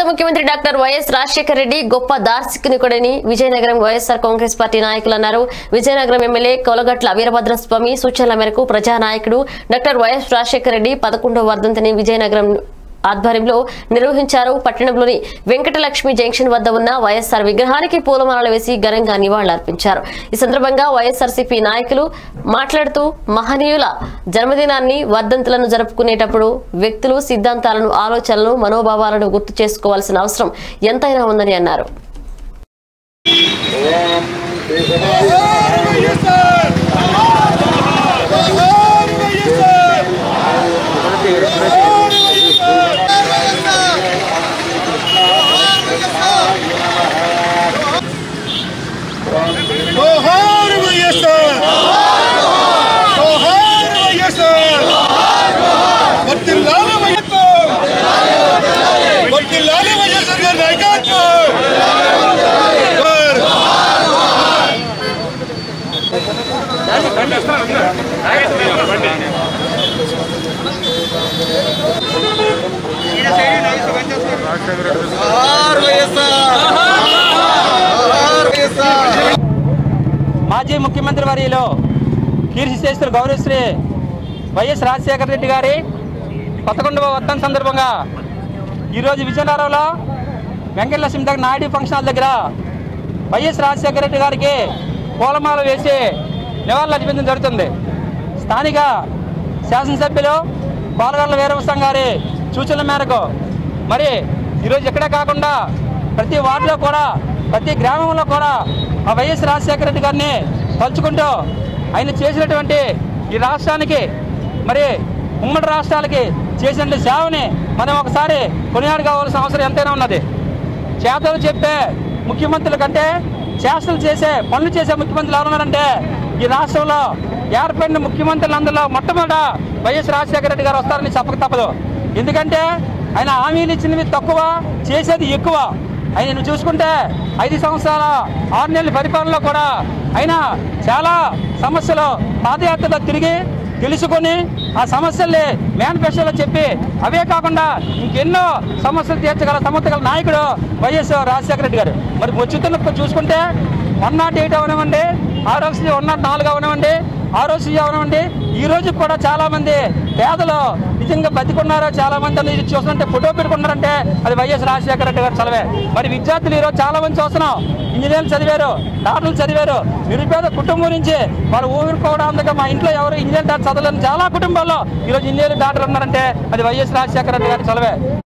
ముఖ్యమంత్రి doctor YS Rajasekhara Reddy గొప్ప దార్శనికుడని విజయనగరం వైఎస్ఆర్ కాంగ్రెస్ పార్టీ నాయకులు అన్నారు విజయనగరం ఎమ్మెల్యే కొలగట్ల వీరభద్ర స్వామి సూచనల మేరకు ప్రజానాయకుడు డాక్టర్ వైఎస్ రాజశేఖర రెడ్డి పదకొండవ వర్ధంతిని విజయనగరం ఆధ్వర్యంలో నిర్వహించారు పట్టణంలోని వెంకటలక్ష్మి జంక్షన్ వద్ద ఉన్న వైఎస్ఆర్ విగ్రహానికి పూలమాలలు వేసి ఘనంగా నివాళులర్పించారు ఈ సందర్భంగా వైఎస్ఆర్సీపీ నాయకులు మాట్లాడుతూ మహనీయుల జన్మదినాన్ని వర్ధంతులను జరుపుకునేటప్పుడు వ్యక్తులు సిద్ధాంతాలను ఆలోచనలను మనోభావాలను గుర్తు చేసుకోవాల్సిన అవసరం ఎంతైనా ఉందని అన్నారు జోహార్ వైఎస్ఆర్ జోహార్ వైఎస్ఆర్ వర్ధిల్లాలి వైఎస్ఆర్ వర్ధిల్లాలి వైఎస్ఆర్ గారి నాయకత్వం జోహార్ వైఎస్ఆర్ జోహార్ వైఎస్ఆర్ మాజీ ముఖ్యమంత్రి వర్యులు కీర్తి చేస్తున్న గౌరవశ్రీ వైఎస్ రాజశేఖర రెడ్డి గారి పదకొండవ వర్ధన్ సందర్భంగా ఈరోజు విజయనగరంలో వెంకటలక్ష్మి దగ్గర నాయుడు ఫంక్షన్ హాల్ దగ్గర వైఎస్ రాజశేఖర రెడ్డి గారికి పూలమాల వేసి నివాళులు అర్పించడం జరుగుతుంది స్థానిక శాసనసభ్యులు పాలగొండ వీరవసం గారి సూచనల మేరకు మరి ఈరోజు ఎక్కడే కాకుండా ప్రతి వార్డులో కూడా ప్రతి గ్రామంలో కూడా ఆ వైఎస్ రాజశేఖర రెడ్డి గారిని తలుచుకుంటూ ఆయన చేసినటువంటి ఈ రాష్ట్రానికి మరి ఉమ్మడి రాష్ట్రాలకి చేసిన సేవని మనం ఒకసారి కొనియాడు కావాల్సిన అవసరం ఎంతైనా ఉన్నది చేతలు చెప్పే ముఖ్యమంత్రుల కంటే చేష్టలు చేసే పనులు చేసే ముఖ్యమంత్రులు ఎవరున్నారంటే ఈ రాష్ట్రంలో ఏర్పడిన ముఖ్యమంత్రులందరిలో మొట్టమొదట వైఎస్ రాజశేఖర రెడ్డి గారు వస్తారని చెప్పక తప్పదు ఎందుకంటే ఆయన హామీలు ఇచ్చినవి తక్కువ చేసేది ఎక్కువ ఆయన చూసుకుంటే ఐదు సంవత్సరాల ఆరు నెలల పరిపాలనలో కూడా ఆయన చాలా సమస్యలు పాదయాత్రలో తిరిగి తెలుసుకొని ఆ సమస్యల్ని మేనిఫెస్టోలో చెప్పి అవే కాకుండా ఇంకెన్నో సమస్యలు తీర్చగల సమర్థగల నాయకుడు వైఎస్ రాజశేఖర రెడ్డి గారు మరి వచ్చుతున్న చూసుకుంటే వన్ నాట్ ఎయిట్ అవనివ్వండి ఆరోగ్య వన్ నాట్ నాలుగు అవనివ్వండి ఆరోగ్య అవనివ్వండి ఈ రోజు కూడా చాలా మంది పేదలు నిజంగా బతికున్నారో చాలా మంది అనేది చూస్తుంటే ఫోటో పెట్టుకున్నారంటే అది వైఎస్ రాజశేఖర రెడ్డి గారు చదివే మరి విద్యార్థులు ఈరోజు చాలా మంది చూస్తున్నాం ఇంజనీర్లు చదివారు డాక్టర్లు చదివారు నిరుపేద కుటుంబం నుంచి వారు ఊరుకోవడం అందుకే మా ఇంట్లో ఎవరు ఇంజనీర్ డాక్టర్ చదవలేని చాలా కుటుంబాల్లో ఈరోజు ఇంజనీర్ డాక్టర్ ఉన్నారంటే అది వైఎస్ రాజశేఖర రెడ్డి గారి చలవే